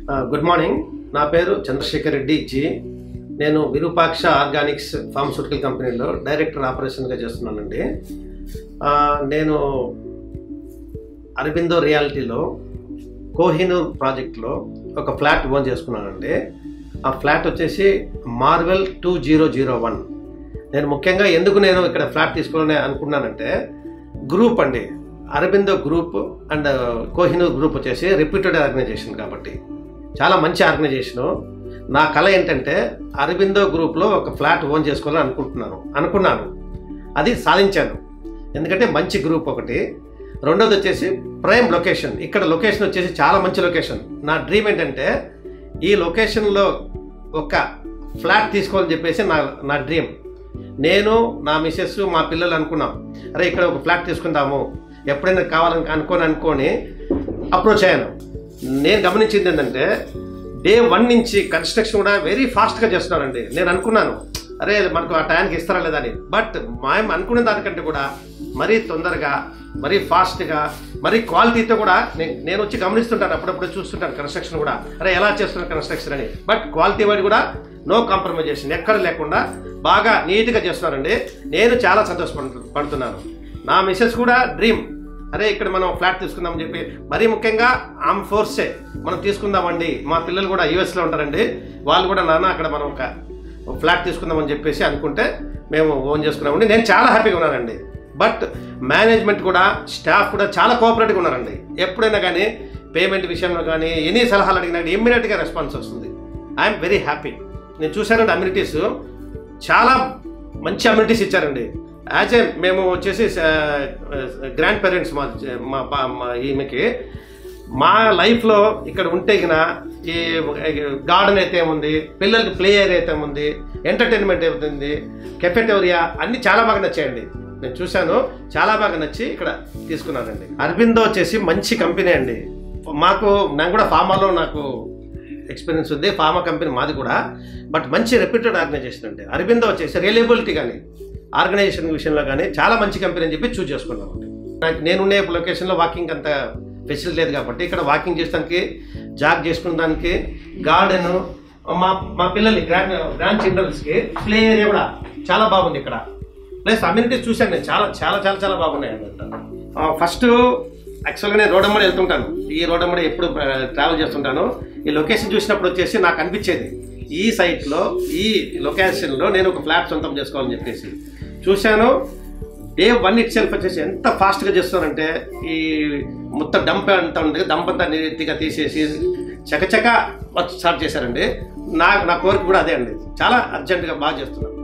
good morning నా పేరు చంద్రశేఖర్ రెడ్డి జీ నేను విరూపాక్ష ఆర్గానిక్స్ ఫార్మస్యూటికల్ కంపెనీలో డైరెక్టర్ ఆపరేషన్గా చేస్తున్నానండి ఆ, నేను అరబిందో రియాలిటీలో కోహినూర్ ప్రాజెక్ట్లో ఒక ఫ్లాట్ ఓన్ చేసుకున్నానండి ఆ ఫ్లాట్ వచ్చేసి Marvel two zero zero one నేను ముఖ్యంగా ఎందుకు నేను ఇక్కడ ఫ్లాట్ తీసుకోవాలని అనుకున్నానంటే గ్రూప్ అండి Aurobindo group and Kohinoor group వచ్చేసి రెప్యూటెడ్ ఆర్గనైజేషన్ కాబట్టి చాలా మంచి ఆర్గనైజేషను నా కళ ఏంటంటే అరబిందో గ్రూప్లో ఒక ఫ్లాట్ ఓన్ చేసుకోవాలని అనుకుంటున్నాను అనుకున్నాను అది సాధించాను ఎందుకంటే మంచి గ్రూప్ ఒకటి రెండోది వచ్చేసి ప్రైమ్ లొకేషన్ ఇక్కడ లొకేషన్ వచ్చేసి చాలా మంచి లొకేషన్ నా డ్రీమ్ ఏంటంటే ఈ లొకేషన్లో ఒక ఫ్లాట్ తీసుకోవాలని చెప్పేసి నా నా డ్రీమ్ నేను నా మిసెస్ మా పిల్లలు అనుకున్నాం అరే ఇక్కడ ఒక ఫ్లాట్ తీసుకుందాము ఎప్పుడైనా కావాలని అనుకోని అనుకొని అప్రోచ్ అయ్యాను నేను గమనించింది ఏంటంటే డే వన్ నుంచి కన్స్ట్రక్షన్ కూడా వెరీ ఫాస్ట్గా చేస్తున్నారండి నేను అనుకున్నాను అరే మనకు ఆ టైంకి ఇస్తారా లేదా అని బట్ మేము అనుకునే దానికంటే కూడా మరీ తొందరగా మరీ ఫాస్ట్గా మరీ క్వాలిటీతో కూడా నేను నేను వచ్చి గమనిస్తుంటాను అప్పుడప్పుడు చూస్తుంటాను కన్స్ట్రక్షన్ కూడా అరే ఎలా చేస్తున్నారు కన్స్ట్రక్షన్ అని బట్ క్వాలిటీ వాడి కూడా నో కాంప్రమైజేషన్ ఎక్కడ లేకుండా బాగా నీట్గా చేస్తున్నారండి నేను చాలా సంతోషపడు పడుతున్నాను నా మిసెస్ కూడా డ్రీమ్ అరే ఇక్కడ మనం ఫ్లాట్ తీసుకుందామని చెప్పి మరీ ముఖ్యంగా ఆమ్ ఫోర్సే మనం తీసుకుందామండి మా పిల్లలు కూడా యూఎస్లో ఉంటారండి వాళ్ళు కూడా నాన్న అక్కడ మనం ఒక ఒక ఫ్లాట్ తీసుకుందామని చెప్పేసి అనుకుంటే మేము ఓన్ చేసుకున్నామండి నేను చాలా హ్యాపీగా ఉన్నానండి బట్ మేనేజ్మెంట్ కూడా స్టాఫ్ కూడా చాలా కోఆపరేటివ్గా ఉన్నారండి ఎప్పుడైనా కానీ పేమెంట్ విషయంలో కానీ ఎన్ని సలహాలు అడిగినా కానీ ఇమ్మీడియట్గా రెస్పాన్స్ వస్తుంది ఐఎమ్ వెరీ హ్యాపీ నేను చూశానండి అమ్యూనిటీస్ చాలా మంచి అమ్యూనిటీస్ ఇచ్చారండి యాజ్ ఏ మేము వచ్చేసి గ్రాండ్ పేరెంట్స్ మా మా పా- మా ఈమెకి మా లైఫ్లో ఇక్కడ ఉంటే గిన ఈ గార్డెన్ అయితే ఉంది పిల్లలకి ప్లే ఏరియా అయితే ఉంది ఎంటర్టైన్మెంట్ అవుతుంది కెఫెటోరియా అన్నీ చాలా బాగా నచ్చాయండి నేను చూశాను చాలా బాగా నచ్చి ఇక్కడ తీసుకున్నానండి అరబిందో వచ్చేసి మంచి కంపెనీ అండి మాకు నాకు కూడా ఫార్మాలో నాకు ఎక్స్పీరియన్స్ ఉంది ఫార్మా కంపెనీ మాది కూడా బట్ మంచి రెప్యూటెడ్ ఆర్గనైజేషన్ అండి అరబిందో వచ్చేసి రిలయబిలిటీ కానీ ఆర్గనైజేషన్ విషయంలో కానీ చాలా మంచి కంపెనీ అని చెప్పి చూస్ చేసుకున్నాం అండి నాకు నేనుండే లొకేషన్లో వాకింగ్ అంత ఫెసిలిటీ లేదు కాబట్టి ఇక్కడ వాకింగ్ చేసడానికి జాగ్ చేసుకునేదానికి గార్డెన్ మా మా పిల్లలు గ్రాండ్ గ్రాండ్ చిల్డ్రన్స్కి ప్లే ఏరియా కూడా చాలా బాగుంది ఇక్కడ ప్లస్ అమ్యూనిటీస్ చూశాను నేను చాలా చాలా చాలా చాలా బాగున్నాయి అన్నమాట ఫస్ట్ యాక్చువల్గా నేను రోడమ్మడి వెళ్తుంటాను ఈ రోడమ్మడి ఎప్పుడు ట్రావెల్ చేస్తుంటాను ఈ లొకేషన్ చూసినప్పుడు వచ్చేసి నాకు అనిపించేది ఈ సైట్లో ఈ లొకేషన్లో నేను ఒక ఫ్లాట్ సొంతం చేసుకోవాలని చెప్పేసి చూశాను డే వన్ ఇట్ సెల్ఫ్ వచ్చేసి ఎంత ఫాస్ట్గా చేస్తారంటే ఈ మొత్తం డంప్ అంతా ఉంటుంది డంప్ అంతా నీట్గా తీసేసి చకచక వర్క్ స్టార్ట్ చేశారండి నా నా కోరిక కూడా అదే అండి చాలా అర్జెంటుగా బాగా చేస్తున్నాం